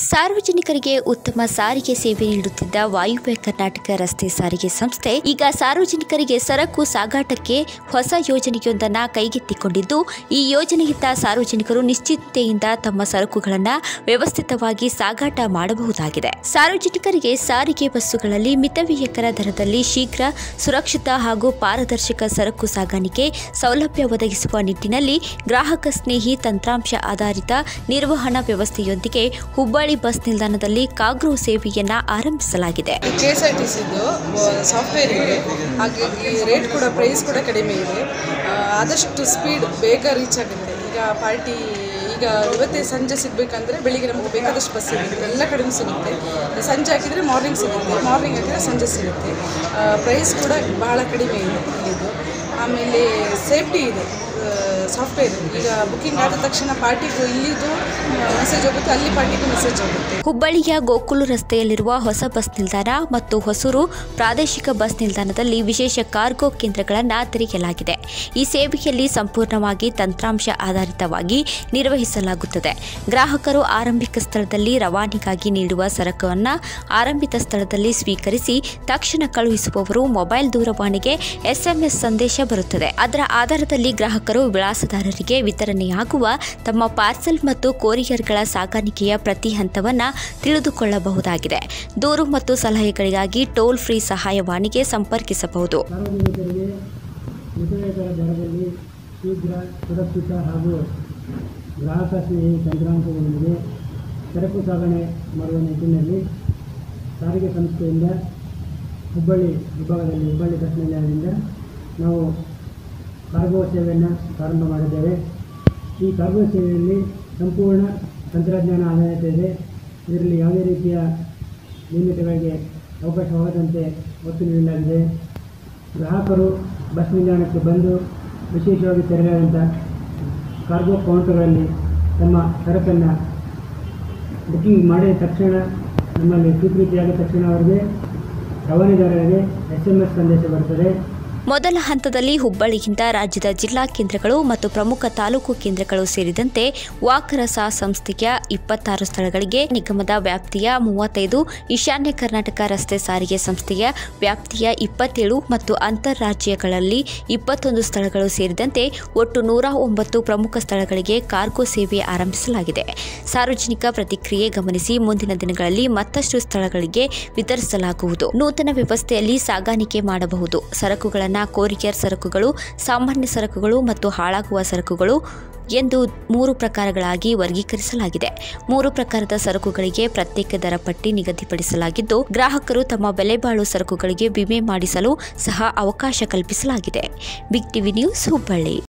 ಸಾರ್ವಜನಿಕರಿಗೆ ಉತ್ತಮ ಸಾರಿಗೆ ಸೇವೆ ನೀಡುತ್ತಿದ್ದ ವಾಯುವ್ಯ ಕರ್ನಾಟಕ ರಸ್ತೆ ಸಾರಿಗೆ ಸಂಸ್ಥೆ ಈಗ ಸಾರ್ವಜನಿಕರಿಗೆ ಸರಕು ಸಾಗಾಟಕ್ಕೆ ಹೊಸ ಯೋಜನೆಯೊಂದನ್ನು ಕೈಗೆತ್ತಿಕೊಂಡಿದ್ದು ಈ ಯೋಜನೆಯಿಂದ ಸಾರ್ವಜನಿಕರು ನಿಶ್ಚಿತೆಯಿಂದ ತಮ್ಮ ಸರಕುಗಳನ್ನು ವ್ಯವಸ್ಥಿತವಾಗಿ ಸಾಗಾಟ ಮಾಡಬಹುದಾಗಿದೆ ಸಾರ್ವಜನಿಕರಿಗೆ ಸಾರಿಗೆ ಬಸ್ಸುಗಳಲ್ಲಿ ಮಿತವ್ಯಯಕರ ದರದಲ್ಲಿ ಶೀಘ್ರ ಸುರಕ್ಷಿತ ಹಾಗೂ ಪಾರದರ್ಶಕ ಸರಕು ಸಾಗಾಣಿಕೆ ಸೌಲಭ್ಯ ಒದಗಿಸುವ ನಿಟ್ಟಿನಲ್ಲಿ ಗ್ರಾಹಕ ಸ್ನೇಹಿ ತಂತ್ರಾಂಶ ಆಧಾರಿತ ನಿರ್ವಹಣಾ ವ್ಯವಸ್ಥೆಯೊಂದಿಗೆ ಹುಬ್ಬಳ್ಳಿ ಬಸ್ ನಿಲ್ದಾಣದಲ್ಲಿ ಕಾಗ್ರೋ ಸೇವೆಯನ್ನ ಆರಂಭಿಸಲಾಗಿದೆ ಕೆ ಎಸ್ ಆರ್ ಟಿ ಸಿದು ಸಾಫ್ಟ್ವೇರ್ ಇದೆ ಹಾಗಾಗಿ ರೇಟ್ ಕೂಡ ಪ್ರೈಸ್ ಕೂಡ ಕಡಿಮೆ ಇದೆ ಆ, ಆದಷ್ಟು ಸ್ಪೀಡ್ ಬೇಗ ರೀಚ್ ಆಗುತ್ತೆ ಈಗ ಪಾರ್ಟಿ ಈಗ ಇವತ್ತೇ ಸಂಜೆ ಸಿಗಬೇಕಂದ್ರೆ ಬೆಳಿಗ್ಗೆ ನಮಗೆ ಬೇಕಾದಷ್ಟು ಬಸ್ ಸಿಗುತ್ತೆ ಎಲ್ಲ ಕಡೆನೂ ಸಿಗುತ್ತೆ ಸಂಜೆ ಹಾಕಿದರೆ ಮಾರ್ನಿಂಗ್ ಸಿಗುತ್ತೆ ಮಾರ್ನಿಂಗ್ ಹಾಕಿದರೆ ಸಂಜೆ ಸಿಗುತ್ತೆ ಪ್ರೈಸ್ ಕೂಡ ಬಹಳ ಕಡಿಮೆ ಇದೆ ಇಲ್ಲಿದು ಆಮೇಲೆ ಸೇಫ್ಟಿ ಇದೆ ಸಾಫ್ಟ್ವೇರ್ ಈಗ ಬುಕ್ಕಿಂಗ್ ಆದ ತಕ್ಷಣ ಪಾರ್ಟಿಗೂ ಇಲ್ಲಿದು ಮೆಸೇಜ್ ಹೋಗುತ್ತೆ ಅಲ್ಲಿ ಪಾರ್ಟಿಗೂ ಮೆಸೇಜ್ ಹೋಗುತ್ತೆ ಹುಬ್ಬಳ್ಳಿಯ ಗೋಕುಲು ರಸ್ತೆಯಲ್ಲಿರುವ ಹೊಸ ಬಸ್ ನಿಲ್ದಾಣ ಮತ್ತು ಹೊಸೂರು ಪ್ರಾದೇಶಿಕ ಬಸ್ ನಿಲ್ದಾಣದಲ್ಲಿ ವಿಶೇಷ ಕಾರ್ಗೋ ಕೇಂದ್ರಗಳನ್ನು ತೆರೆಯಲಾಗಿದೆ ಈ ಸೇವೆಯಲ್ಲಿ ಸಂಪೂರ್ಣವಾಗಿ ತಂತ್ರಾಂಶ ಆಧಾರಿತವಾಗಿ ನಿರ್ವಹಿಸಲಾಗುತ್ತದೆ ಗ್ರಾಹಕರು ಆರಂಭಿಕ ಸ್ಥಳದಲ್ಲಿ ರವಾನೆಗಾಗಿ ನೀಡುವ ಸರಕನ್ನು ಆರಂಭಿತ ಸ್ಥಳದಲ್ಲಿ ಸ್ವೀಕರಿಸಿ ತಕ್ಷಣ ಕಳುಹಿಸುವವರು ಮೊಬೈಲ್ ದೂರವಾಣಿಗೆ ಎಸ್ಎಂಎಸ್ ಸಂದೇಶ ಬರುತ್ತದೆ ಅದರ ಆಧಾರದಲ್ಲಿ ಗ್ರಾಹಕರು ವಿಳಾಸದಾರರಿಗೆ ವಿತರಣೆಯಾಗುವ ತಮ್ಮ ಪಾರ್ಸೆಲ್ ಮತ್ತು ಕೊರಿಯರ್ಗಳ ಸಾಗಾಣಿಕೆಯ ಪ್ರತಿ ಹಂತವನ್ನು ತಿಳಿದುಕೊಳ್ಳಬಹುದಾಗಿದೆ ದೂರು ಮತ್ತು ಸಲಹೆಗಳಿಗಾಗಿ ಟೋಲ್ ಫ್ರೀ ಸಹಾಯವಾಣಿಗೆ ಸಂಪರ್ಕಿಸಬಹುದು ಸಾರ್ವಜನಿಕರಿಗೆ ಮಿತವ್ಯಯಕರ ದರದಲ್ಲಿ ಶೀಘ್ರ ಸುರಕ್ಷಿತ ಹಾಗೂ ಗ್ರಾಹಕ ಸ್ನೇಹಿ ತಂತ್ರಾಂಶದೊಂದಿಗೆ ಸರಕು ಸಾಗಣೆ ಮಾಡುವ ನಿಟ್ಟಿನಲ್ಲಿ ಸಾರಿಗೆ ಸಂಸ್ಥೆಯಿಂದ ಹುಬ್ಬಳ್ಳಿ ವಿಭಾಗದಲ್ಲಿ ಹುಬ್ಬಳ್ಳಿ ಬಸ್ ನಿಲ್ದಾಣದಿಂದ ನಾವು ಕಾರ್ಗೋ ಸೇವೆಯನ್ನು ಪ್ರಾರಂಭ ಮಾಡಿದ್ದೇವೆ ಈ ಕಾರ್ಗೋ ಸೇವೆಯಲ್ಲಿ ಸಂಪೂರ್ಣ ತಂತ್ರಜ್ಞಾನ ಆಧಾರಿತ ಇದೆ ಇದರಲ್ಲಿ ಯಾವುದೇ ರೀತಿಯ ನ್ಯೂನತೆಗಳಿಗೆ ಅವಕಾಶವಾಗದಂತೆ ಒತ್ತು ನೀಡಲಾಗಿದೆ ಗ್ರಾಹಕರು ಬಸ್ ನಿಲ್ದಾಣಕ್ಕೆ ಬಂದು ವಿಶೇಷವಾಗಿ ತೆರೆಯಾದಂಥ ಕಾರ್ಗೋ ಕೌಂಟರ್ಗಳಲ್ಲಿ ತಮ್ಮ ಸರಕನ್ನು ಬುಕ್ಕಿಂಗ್ ಮಾಡಿದ ತಕ್ಷಣ ನಮ್ಮಲ್ಲಿ ಸ್ವೀಕೃತಿಯಾದ ತಕ್ಷಣ ಅವರಿಗೆ ರವಾನೆದಾರರಿಗೆ ಎಸ್ ಎಮ್ ಎಸ್ ಸಂದೇಶ ಬರ್ತದೆ ಮೊದಲ ಹಂತದಲ್ಲಿ ಹುಬ್ಬಳ್ಳಿಯಿಂದ ರಾಜ್ಯದ ಜಿಲ್ಲಾ ಕೇಂದ್ರಗಳು ಮತ್ತು ಪ್ರಮುಖ ತಾಲೂಕು ಕೇಂದ್ರಗಳು ಸೇರಿದಂತೆ ವಾಕರಸ ಸಂಸ್ಥೆಯ ಇಪ್ಪತ್ತಾರು ಸ್ಥಳಗಳಿಗೆ ನಿಗಮದ ವ್ಯಾಪ್ತಿಯ ಮೂವತ್ತೈದು ಈಶಾನ್ಯ ಕರ್ನಾಟಕ ರಸ್ತೆ ಸಾರಿಗೆ ಸಂಸ್ಥೆಯ ವ್ಯಾಪ್ತಿಯ ಇಪ್ಪತ್ತೇಳು ಮತ್ತು ಅಂತಾರಾಜ್ಯಗಳಲ್ಲಿ ಇಪ್ಪತ್ತೊಂದು ಸ್ಥಳಗಳು ಸೇರಿದಂತೆ ಒಟ್ಟು ನೂರ ಒಂಬತ್ತು ಪ್ರಮುಖ ಸ್ಥಳಗಳಿಗೆ ಕಾರ್ಗೋ ಸೇವೆ ಆರಂಭಿಸಲಾಗಿದೆ ಸಾರ್ವಜನಿಕ ಪ್ರತಿಕ್ರಿಯೆ ಗಮನಿಸಿ ಮುಂದಿನ ದಿನಗಳಲ್ಲಿ ಮತ್ತಷ್ಟು ಸ್ಥಳಗಳಿಗೆ ವಿತರಿಸಲಾಗುವುದು ನೂತನ ವ್ಯವಸ್ಥೆಯಲ್ಲಿ ಸಾಗಾಣಿಕೆ ಮಾಡಬಹುದು ಸರಕುಗಳನ್ನು ಕೊರಿಯರ್ ಸರಕುಗಳು ಸಾಮಾನ್ಯ ಸರಕುಗಳು ಮತ್ತು ಹಾಳಾಗುವ ಸರಕುಗಳು ಎಂದು ಮೂರು ಪ್ರಕಾರಗಳಾಗಿ ವರ್ಗೀಕರಿಸಲಾಗಿದೆ ಮೂರು ಪ್ರಕಾರದ ಸರಕುಗಳಿಗೆ ಪ್ರತ್ಯೇಕ ದರ ಪಟ್ಟಿ ನಿಗದಿಪಡಿಸಲಾಗಿದ್ದು ಗ್ರಾಹಕರು ತಮ್ಮ ಬೆಲೆಬಾಳು ಸರಕುಗಳಿಗೆ ವಿಮೆ ಮಾಡಿಸಲು ಸಹ ಅವಕಾಶ ಕಲ್ಪಿಸಲಾಗಿದೆ ಬಿಗ್ ಟಿವಿ ನ್ಯೂಸ್ ಹುಬ್ಬಳ್ಳಿ